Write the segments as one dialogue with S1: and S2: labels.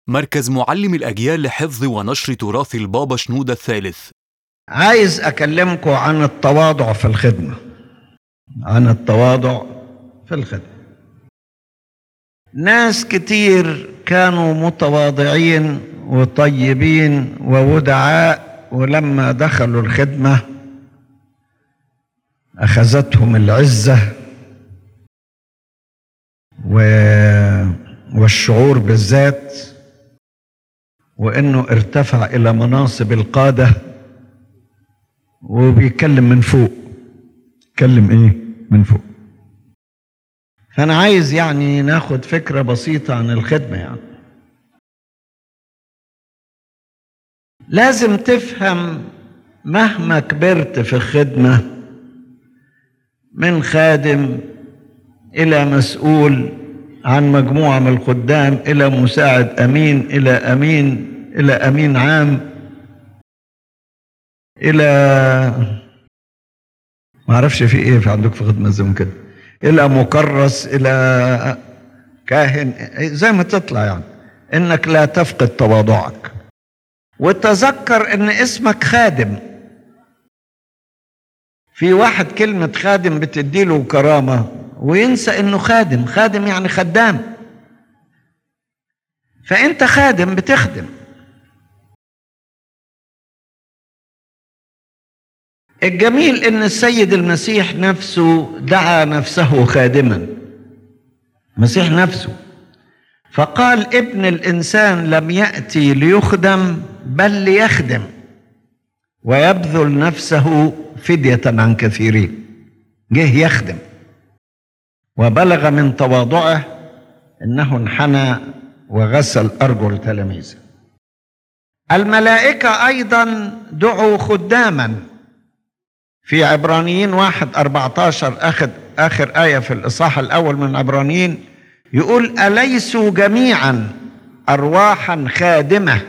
S1: مركز معلم الأجيال لحفظ ونشر تراث البابا شنودة الثالث
S2: عايز اكلمكم عن التواضع في الخدمه عن التواضع في الخدمه ناس كتير كانوا متواضعين وطيبين وودعاء ولما دخلوا الخدمه اخذتهم العزه و... والشعور بالذات وانه ارتفع الى مناصب القاده وبيتكلم من فوق يتكلم ايه من فوق فانا عايز يعني ناخد فكره بسيطه عن الخدمه يعني لازم تفهم مهما كبرت في الخدمه من خادم الى مسؤول عن مجموعه من الخدام الى مساعد امين الى امين الى امين عام الى ما اعرفش في ايه في عندك في خدمه زي ما كده الى مكرس الى كاهن زي ما تطلع يعني انك لا تفقد تواضعك وتذكر ان اسمك خادم في واحد كلمة خادم بتديله كرامة وينسى انه خادم خادم يعني خدام فانت خادم بتخدم الجميل ان السيد المسيح نفسه دعا نفسه خادما المسيح نفسه فقال ابن الانسان لم ياتي ليخدم بل ليخدم ويبذل نفسه فديه عن كثيرين جه يخدم وبلغ من تواضعه انه انحنى وغسل ارجل تلاميذه الملائكه ايضا دعوا خداما في عبرانيين واحد أربعة عشر آخر, آخر آية في الإصحاح الأول من عبرانيين يقول أليسوا جميعا أرواحا خادمة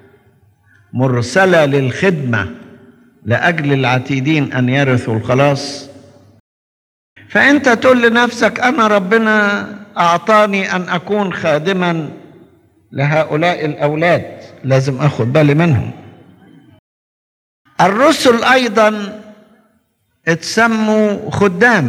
S2: مرسلة للخدمة لأجل العتيدين أن يرثوا الخلاص فأنت تقول لنفسك أنا ربنا أعطاني أن أكون خادما لهؤلاء الأولاد لازم أخذ بالي منهم الرسل أيضا اتسموا خدام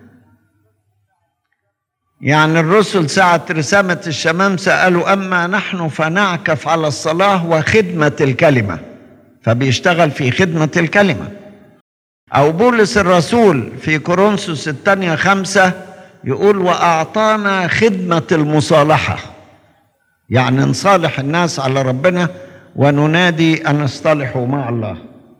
S2: يعني الرسل ساعة رسامة الشمامسة قالوا أما نحن فنعكف على الصلاة وخدمة الكلمة فبيشتغل في خدمة الكلمة أو بولس الرسول في كورنثوس الثانية خمسة يقول وأعطانا خدمة المصالحة يعني نصالح الناس على ربنا وننادي أن يصطلحوا مع الله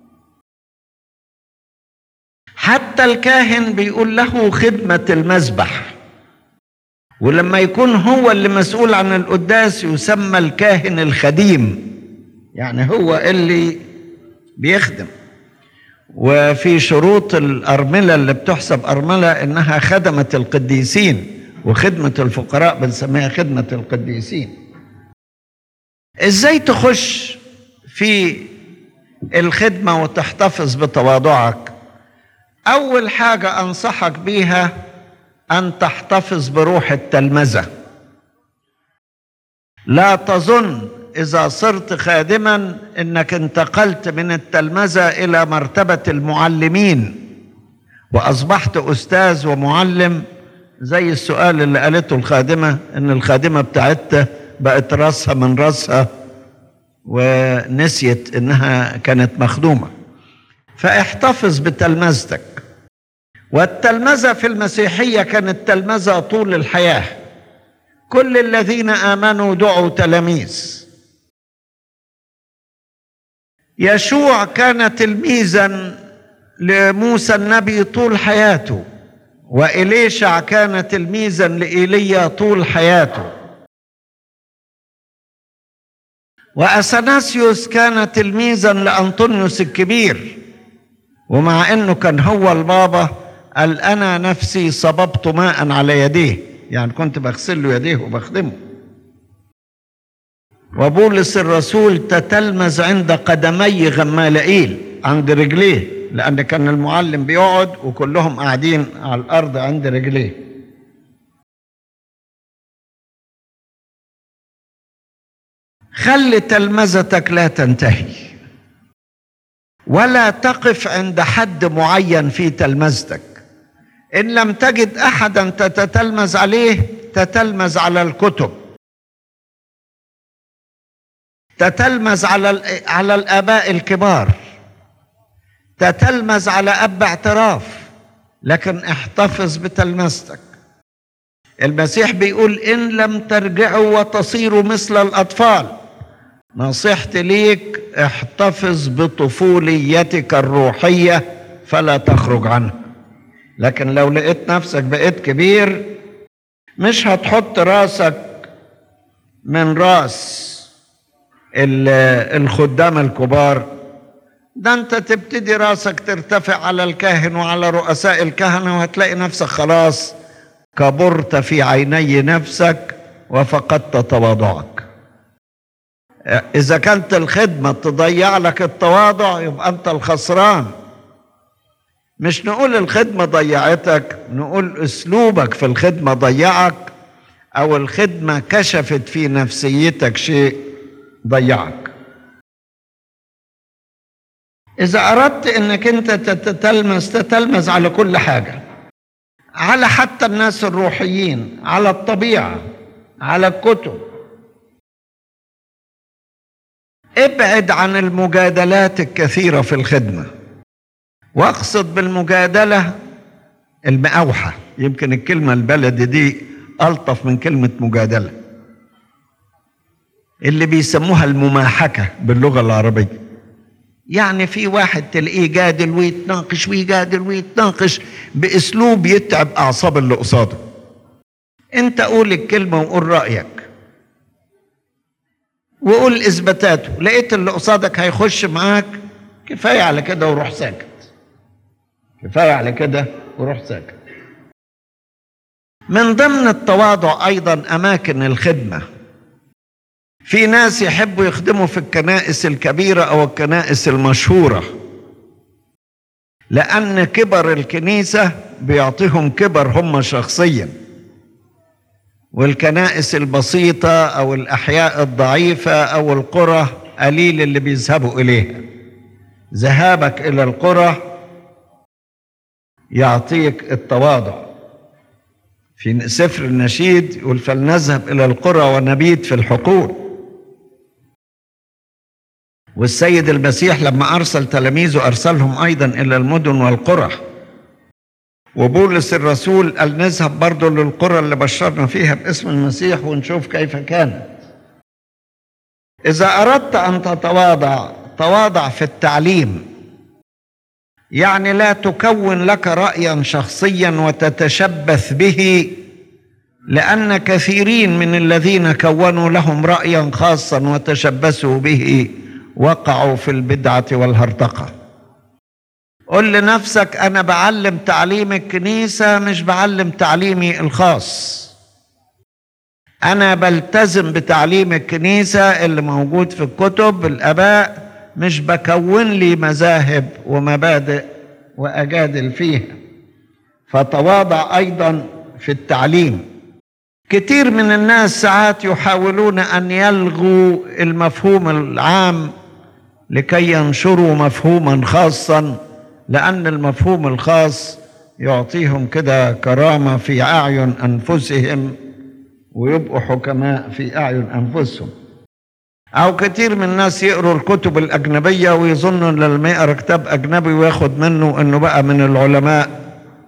S2: حتى الكاهن بيقول له خدمة المذبح ولما يكون هو اللي مسؤول عن القداس يسمى الكاهن الخديم يعني هو اللي بيخدم وفي شروط الأرملة اللي بتحسب أرملة إنها خدمة القديسين وخدمة الفقراء بنسميها خدمة القديسين إزاي تخش في الخدمة وتحتفظ بتواضعك أول حاجة أنصحك بيها أن تحتفظ بروح التلمذة لا تظن إذا صرت خادما أنك انتقلت من التلمذة إلى مرتبة المعلمين وأصبحت أستاذ ومعلم زي السؤال اللي قالته الخادمة إن الخادمة بتاعتها بقت راسها من راسها ونسيت إنها كانت مخدومة فاحتفظ بتلمذتك والتلمذة في المسيحية كانت تلمذة طول الحياة كل الذين آمنوا دعوا تلاميذ يشوع كان تلميذا لموسى النبي طول حياته وإليشع كان تلميذا لإيليا طول حياته وأثناسيوس كان تلميذا لأنطونيوس الكبير ومع انه كان هو البابا قال انا نفسي صببت ماء على يديه يعني كنت بغسل له يديه وبخدمه وبولس الرسول تتلمذ عند قدمي غمالائيل عند رجليه لان كان المعلم بيقعد وكلهم قاعدين على الارض عند رجليه خلي تلمذتك لا تنتهي ولا تقف عند حد معين في تلمذتك ان لم تجد احدا تتتلمذ عليه تتلمذ على الكتب تتلمذ على على الاباء الكبار تتلمذ على اب اعتراف لكن احتفظ بتلمذتك المسيح بيقول ان لم ترجعوا وتصيروا مثل الاطفال نصيحتي ليك احتفظ بطفوليتك الروحيه فلا تخرج عنها لكن لو لقيت نفسك بقيت كبير مش هتحط راسك من راس الخدام الكبار ده انت تبتدي راسك ترتفع على الكاهن وعلى رؤساء الكهنه وهتلاقي نفسك خلاص كبرت في عيني نفسك وفقدت تواضعك اذا كانت الخدمه تضيع لك التواضع يبقى انت الخسران مش نقول الخدمه ضيعتك نقول اسلوبك في الخدمه ضيعك او الخدمه كشفت في نفسيتك شيء ضيعك اذا اردت انك انت تتلمس تتلمس على كل حاجه على حتى الناس الروحيين على الطبيعه على الكتب ابعد عن المجادلات الكثيره في الخدمه واقصد بالمجادله المقاوحه يمكن الكلمه البلدي دي الطف من كلمه مجادله اللي بيسموها المماحكه باللغه العربيه يعني في واحد تلاقيه جادل ويتناقش ويجادل ويتناقش باسلوب يتعب اعصاب اللي قصاده انت قول الكلمه وقول رايك وقول اثباتاته لقيت اللي قصادك هيخش معاك كفايه على كده وروح ساكت كفايه على كده وروح ساكت من ضمن التواضع ايضا اماكن الخدمه في ناس يحبوا يخدموا في الكنائس الكبيره او الكنائس المشهوره لان كبر الكنيسه بيعطيهم كبر هم شخصيا والكنائس البسيطه او الاحياء الضعيفه او القرى قليل اللي بيذهبوا اليها ذهابك الى القرى يعطيك التواضع في سفر النشيد يقول فلنذهب الى القرى ونبيت في الحقول والسيد المسيح لما ارسل تلاميذه ارسلهم ايضا الى المدن والقرى وبولس الرسول قال نذهب برضه للقرى اللي بشرنا فيها باسم المسيح ونشوف كيف كانت اذا اردت ان تتواضع تواضع في التعليم يعني لا تكون لك رايا شخصيا وتتشبث به لان كثيرين من الذين كونوا لهم رايا خاصا وتشبثوا به وقعوا في البدعه والهرطقه قل لنفسك انا بعلم تعليم الكنيسه مش بعلم تعليمي الخاص انا بلتزم بتعليم الكنيسه اللي موجود في الكتب الاباء مش بكون لي مذاهب ومبادئ واجادل فيها فتواضع ايضا في التعليم كتير من الناس ساعات يحاولون ان يلغوا المفهوم العام لكي ينشروا مفهوما خاصا لان المفهوم الخاص يعطيهم كده كرامه في اعين انفسهم ويبقوا حكماء في اعين انفسهم او كتير من الناس يقروا الكتب الاجنبيه ويظنوا ان لما يقرا كتاب اجنبي وياخد منه انه بقى من العلماء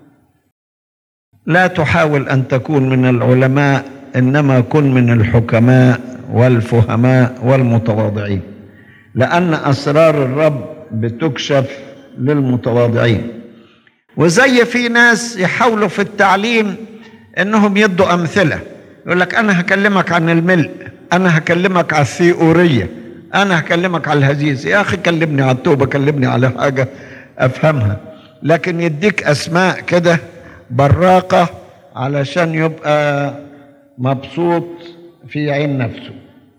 S2: لا تحاول ان تكون من العلماء انما كن من الحكماء والفهماء والمتواضعين لان اسرار الرب بتكشف للمتواضعين وزي في ناس يحاولوا في التعليم انهم يدوا امثله يقول لك انا هكلمك عن الملء انا هكلمك على الثيوريه انا هكلمك على الهزيز يا اخي كلمني على التوبه كلمني على حاجه افهمها لكن يديك اسماء كده براقه علشان يبقى مبسوط في عين نفسه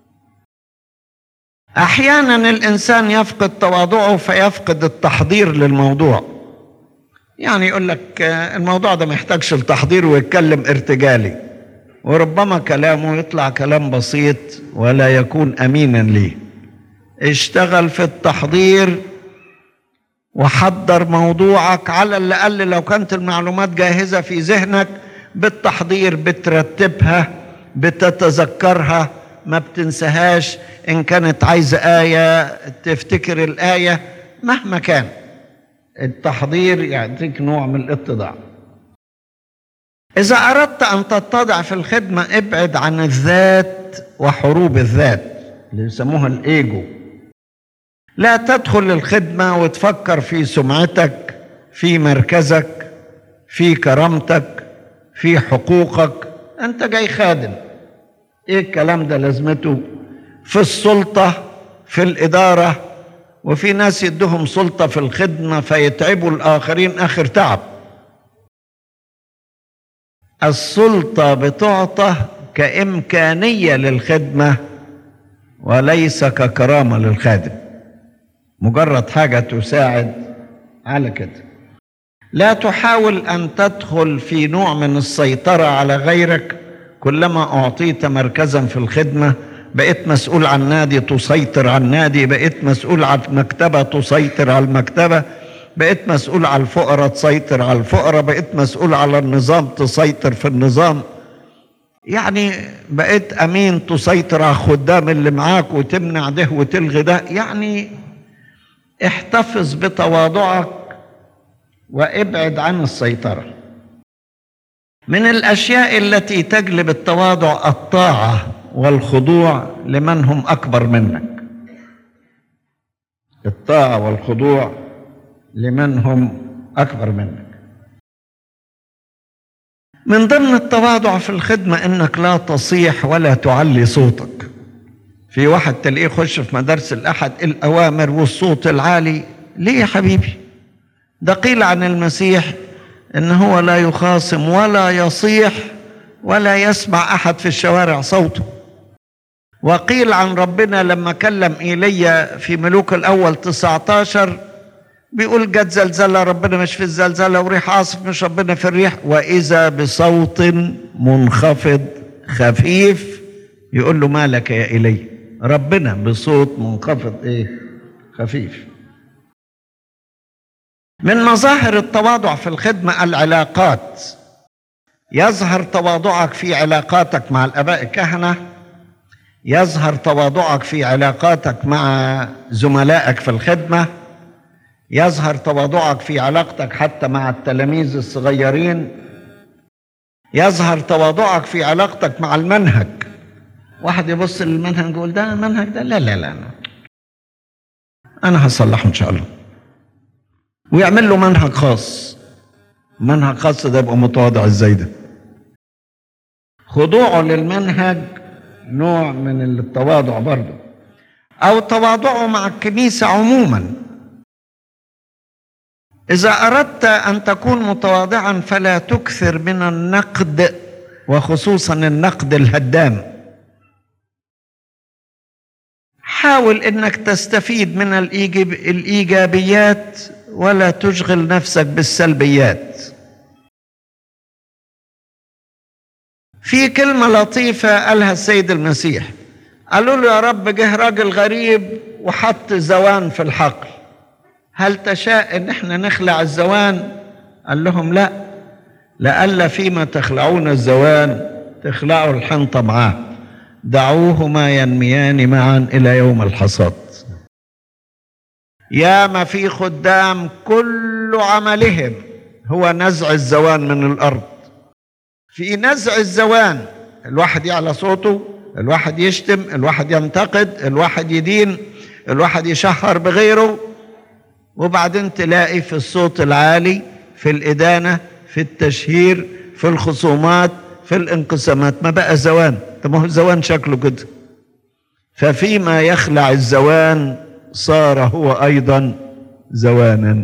S2: احيانا الانسان يفقد تواضعه فيفقد التحضير للموضوع يعني يقول لك الموضوع ده ما يحتاجش التحضير ويتكلم ارتجالي وربما كلامه يطلع كلام بسيط ولا يكون امينا ليه اشتغل في التحضير وحضر موضوعك على الاقل لو كانت المعلومات جاهزه في ذهنك بالتحضير بترتبها بتتذكرها ما بتنساهاش ان كانت عايزه ايه تفتكر الايه مهما كان التحضير يعطيك نوع من الاتضاع اذا اردت ان تتضع في الخدمه ابعد عن الذات وحروب الذات اللي يسموها الايجو لا تدخل الخدمه وتفكر في سمعتك في مركزك في كرامتك في حقوقك انت جاي خادم ايه الكلام ده لازمته في السلطه في الاداره وفي ناس يدهم سلطه في الخدمه فيتعبوا الاخرين اخر تعب السلطه بتعطى كامكانيه للخدمه وليس ككرامه للخادم مجرد حاجه تساعد على كده لا تحاول ان تدخل في نوع من السيطره على غيرك كلما اعطيت مركزا في الخدمه بقيت مسؤول عن نادي تسيطر على النادي بقيت مسؤول عن مكتبه تسيطر على المكتبه بقيت مسؤول على الفقراء تسيطر على الفقراء بقيت مسؤول على النظام تسيطر في النظام يعني بقيت امين تسيطر على الخدام اللي معاك وتمنع ده وتلغي ده يعني احتفظ بتواضعك وابعد عن السيطره من الاشياء التي تجلب التواضع الطاعه والخضوع لمن هم اكبر منك الطاعه والخضوع لمن هم اكبر منك من ضمن التواضع في الخدمه انك لا تصيح ولا تعلي صوتك في واحد تلاقيه يخش في مدارس الاحد الاوامر والصوت العالي ليه يا حبيبي ده قيل عن المسيح ان هو لا يخاصم ولا يصيح ولا يسمع احد في الشوارع صوته وقيل عن ربنا لما كلم ايليا في ملوك الاول 19 بيقول جت زلزلة ربنا مش في الزلزلة وريح عاصف مش ربنا في الريح وإذا بصوت منخفض خفيف يقول له مالك يا إلي ربنا بصوت منخفض إيه خفيف من مظاهر التواضع في الخدمة العلاقات يظهر تواضعك في علاقاتك مع الآباء الكهنة يظهر تواضعك في علاقاتك مع زملائك في الخدمة يظهر تواضعك في علاقتك حتى مع التلاميذ الصغيرين يظهر تواضعك في علاقتك مع المنهج واحد يبص للمنهج يقول ده المنهج ده لا لا لا, لا. انا هصلحه ان شاء الله ويعمل له منهج خاص منهج خاص ده يبقى متواضع ازاي ده خضوعه للمنهج نوع من التواضع برضه او تواضعه مع الكنيسه عموما اذا اردت ان تكون متواضعا فلا تكثر من النقد وخصوصا النقد الهدام حاول انك تستفيد من الإيجاب الايجابيات ولا تشغل نفسك بالسلبيات في كلمة لطيفة قالها السيد المسيح قالوا له يا رب جه راجل غريب وحط زوان في الحقل هل تشاء ان احنا نخلع الزوان قال لهم لا لئلا فيما تخلعون الزوان تخلعوا الحنطة معاه دعوهما ينميان معا إلى يوم الحصاد يا ما في خدام كل عملهم هو نزع الزوان من الأرض في نزع الزوان الواحد يعلى صوته الواحد يشتم الواحد ينتقد الواحد يدين الواحد يشهر بغيره وبعدين تلاقي في الصوت العالي في الإدانة في التشهير في الخصومات في الانقسامات ما بقى زوان طب ما هو الزوان شكله كده ففيما يخلع الزوان صار هو أيضا زوانا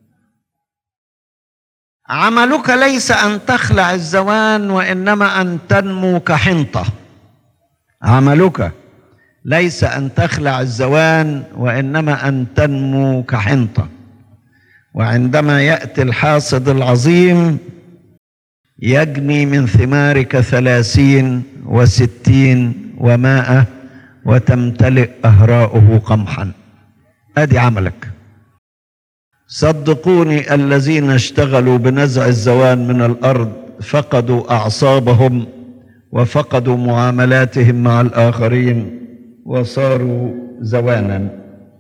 S2: عملك ليس أن تخلع الزوان وإنما أن تنمو كحنطة عملك ليس أن تخلع الزوان وإنما أن تنمو كحنطة وعندما يأتي الحاصد العظيم يجني من ثمارك ثلاثين وستين ومائة وتمتلئ أهراؤه قمحا أدي عملك صدقوني الذين اشتغلوا بنزع الزوان من الأرض فقدوا أعصابهم وفقدوا معاملاتهم مع الآخرين وصاروا زوانا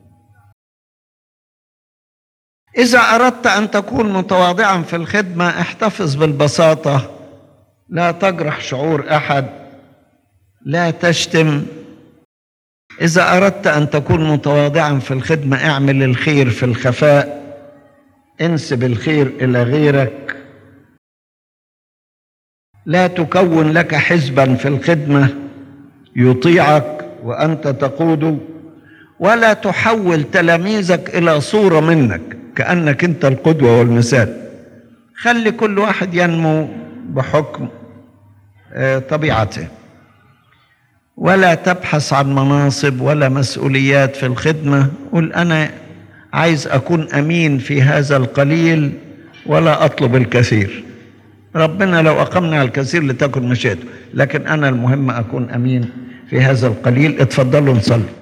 S2: إذا أردت أن تكون متواضعا في الخدمة احتفظ بالبساطة لا تجرح شعور أحد لا تشتم إذا أردت أن تكون متواضعا في الخدمة اعمل الخير في الخفاء انسب الخير إلى غيرك لا تكون لك حزبا في الخدمة يطيعك وأنت تقوده ولا تحول تلاميذك إلى صورة منك كأنك أنت القدوة والمثال خلي كل واحد ينمو بحكم آه، طبيعته ولا تبحث عن مناصب ولا مسؤوليات في الخدمة قل أنا عايز أكون أمين في هذا القليل ولا أطلب الكثير ربنا لو أقمنا على الكثير لتكن مشيئته لكن أنا المهم أكون أمين في هذا القليل اتفضلوا نصلي